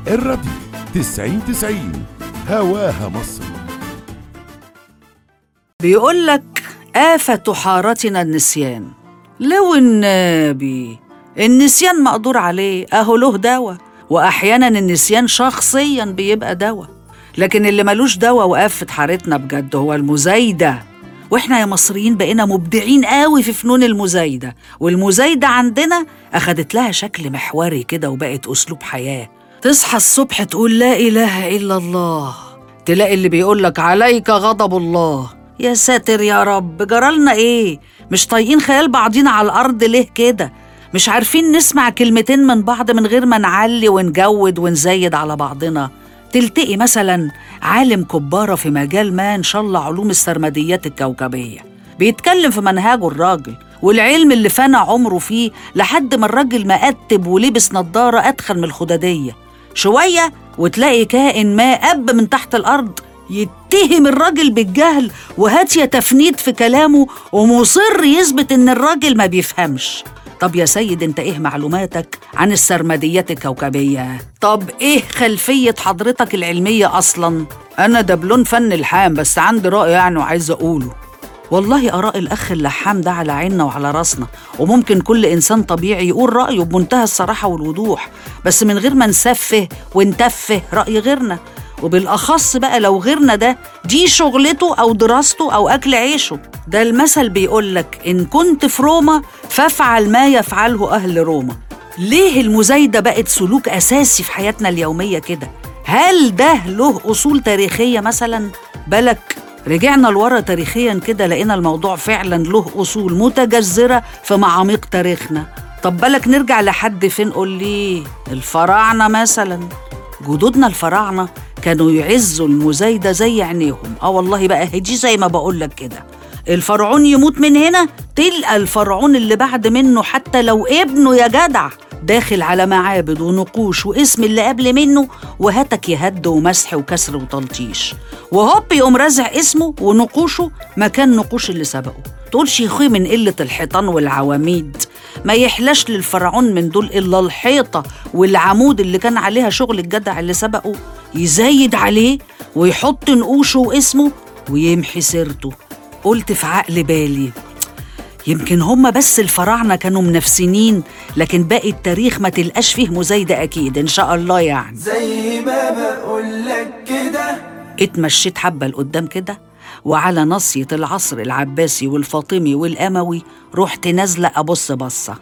الراديو تسعين تسعين هواها مصر بيقول لك آفة حارتنا النسيان لو النبي النسيان مقدور عليه أهو له دواء وأحيانا النسيان شخصيا بيبقى دواء لكن اللي ملوش دواء وآفة حارتنا بجد هو المزايدة واحنا يا مصريين بقينا مبدعين قوي في فنون المزايدة والمزايدة عندنا أخدت لها شكل محوري كده وبقت أسلوب حياة تصحى الصبح تقول لا إله إلا الله تلاقي اللي بيقول لك عليك غضب الله يا ساتر يا رب جرالنا ايه مش طايقين خيال بعضينا على الارض ليه كده مش عارفين نسمع كلمتين من بعض من غير ما نعلي ونجود ونزايد على بعضنا تلتقي مثلا عالم كبارة في مجال ما إن شاء الله علوم السرمديات الكوكبية بيتكلم في منهجه الراجل والعلم اللي فنى عمره فيه لحد ما الراجل مقتب ولبس نضارة أدخل من الخدادية شوية وتلاقي كائن ما أب من تحت الأرض يتهم الراجل بالجهل وهاتية تفنيد في كلامه ومصر يثبت إن الراجل ما بيفهمش طب يا سيد انت ايه معلوماتك عن السرمديات الكوكبية؟ طب ايه خلفية حضرتك العلمية أصلا؟ أنا دبلون فن الحام بس عندي رأي يعني وعايز أقوله والله آراء الأخ اللحام ده على عيننا وعلى راسنا وممكن كل إنسان طبيعي يقول رأيه بمنتهى الصراحة والوضوح بس من غير ما نسفه ونتفه رأي غيرنا وبالأخص بقى لو غيرنا ده دي شغلته أو دراسته أو أكل عيشه ده المثل بيقولك إن كنت في روما فافعل ما يفعله أهل روما ليه المزايدة بقت سلوك أساسي في حياتنا اليومية كده؟ هل ده له أصول تاريخية مثلا؟ بالك رجعنا لورا تاريخيا كده لقينا الموضوع فعلا له أصول متجذرة في معاميق تاريخنا طب بالك نرجع لحد فين قول لي الفراعنة مثلا جدودنا الفراعنة كانوا يعزوا المزايدة زي عينيهم اه والله بقى هدي زي ما بقول لك كده الفرعون يموت من هنا تلقى الفرعون اللي بعد منه حتى لو ابنه يا جدع داخل على معابد ونقوش واسم اللي قبل منه وهاتك يهد ومسح وكسر وتلطيش وهوب يقوم رازع اسمه ونقوشه مكان نقوش اللي سبقه تقولش يا اخوي من قلة الحيطان والعواميد ما يحلاش للفرعون من دول إلا الحيطة والعمود اللي كان عليها شغل الجدع اللي سبقه يزايد عليه ويحط نقوشه واسمه ويمحي سيرته قلت في عقل بالي يمكن هما بس الفراعنة كانوا منافسين لكن باقي التاريخ ما تلقاش فيه مزايدة أكيد إن شاء الله يعني زي ما بقولك كده اتمشيت حبة لقدام كده وعلى ناصية العصر العباسي والفاطمي والأموي رحت نازلة أبص بصة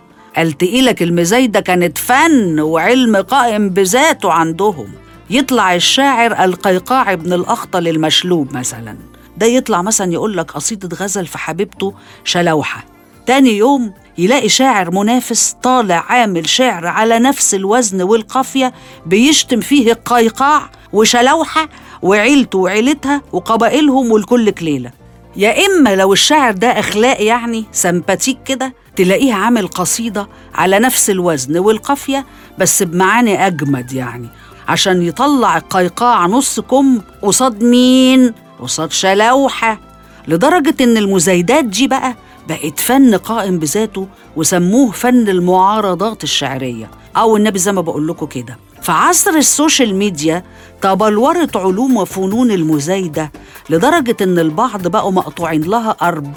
لك المزايدة كانت فن وعلم قائم بذاته عندهم يطلع الشاعر القيقاع بن الأخطل المشلوب مثلا ده يطلع مثلا يقول لك قصيدة غزل في حبيبته شلوحة تاني يوم يلاقي شاعر منافس طالع عامل شعر على نفس الوزن والقافية بيشتم فيه القيقاع وشلوحة وعيلته وعيلتها وقبائلهم والكل كليلة يا إما لو الشاعر ده أخلاق يعني سمباتيك كده تلاقيه عامل قصيدة على نفس الوزن والقافية بس بمعاني أجمد يعني عشان يطلع القيقاع نص كم قصاد مين؟ قصاد شلوحة لدرجة إن المزايدات دي بقى بقت فن قائم بذاته وسموه فن المعارضات الشعرية أو النبي زي ما بقول لكم كده في عصر السوشيال ميديا تبلورت علوم وفنون المزايدة لدرجة إن البعض بقوا مقطوعين لها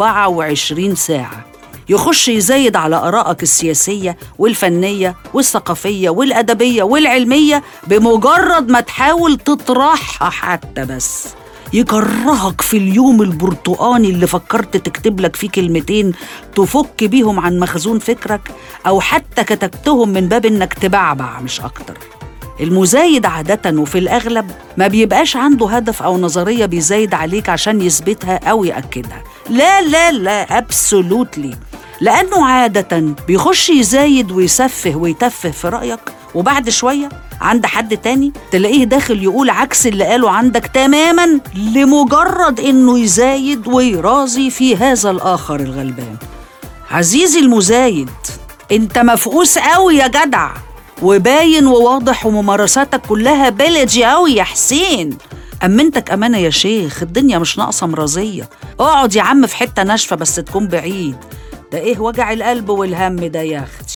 24 ساعة يخش يزايد على آرائك السياسية والفنية والثقافية والأدبية والعلمية بمجرد ما تحاول تطرحها حتى بس يكرهك في اليوم البرتقاني اللي فكرت تكتب لك فيه كلمتين تفك بيهم عن مخزون فكرك أو حتى كتبتهم من باب إنك تبعبع مش أكتر المزايد عادة وفي الأغلب ما بيبقاش عنده هدف أو نظرية بيزايد عليك عشان يثبتها أو يأكدها لا لا لا أبسولوتلي لأنه عادة بيخش يزايد ويسفه ويتفه في رأيك وبعد شوية عند حد تاني تلاقيه داخل يقول عكس اللي قاله عندك تماما لمجرد إنه يزايد ويرازي في هذا الآخر الغلبان عزيزي المزايد انت مفقوس قوي يا جدع وباين وواضح وممارساتك كلها بلدي قوي يا حسين أمنتك أمانة يا شيخ الدنيا مش ناقصة مرازية اقعد يا عم في حتة ناشفة بس تكون بعيد ده إيه وجع القلب والهم ده يا أختي